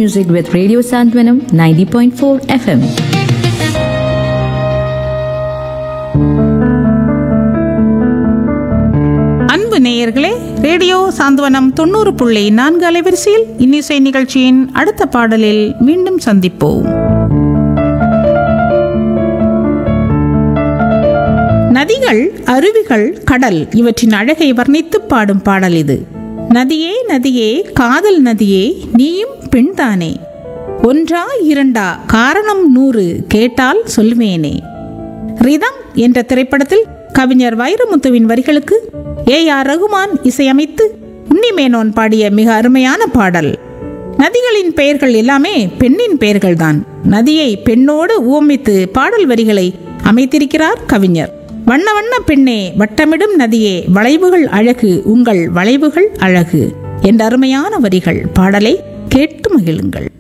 music with Radio Santwanam 90.4 FM. அன்பு நேயர்களே radio சாந்தவனம் தொண்ணூறு புள்ளி நான்கு அலைவரிசையில் இன்னிசை நிகழ்ச்சியின் அடுத்த பாடலில் மீண்டும் சந்திப்போம் நதிகள் அருவிகள் கடல் இவற்றின் அழகை வர்ணித்து பாடும் பாடல் இது நதியே நதியே காதல் நதியே நீயும் பெண்தானே ஒன்றா இரண்டா காரணம் நூறு கேட்டால் சொல்வேனே ரிதம் என்ற திரைப்படத்தில் கவிஞர் வைரமுத்துவின் வரிகளுக்கு ஏ ஆர் ரகுமான் இசையமைத்து உன்னிமேனோன் பாடிய மிக அருமையான பாடல் நதிகளின் பெயர்கள் எல்லாமே பெண்ணின் பெயர்கள்தான் நதியை பெண்ணோடு உவமித்து பாடல் வரிகளை அமைத்திருக்கிறார் கவிஞர் வண்ண வண்ண பெண்ணே வட்டமிடும் நதியே வளைவுகள் அழகு உங்கள் வளைவுகள் அழகு என்ற அருமையான வரிகள் பாடலை கேட்டு மகிழுங்கள்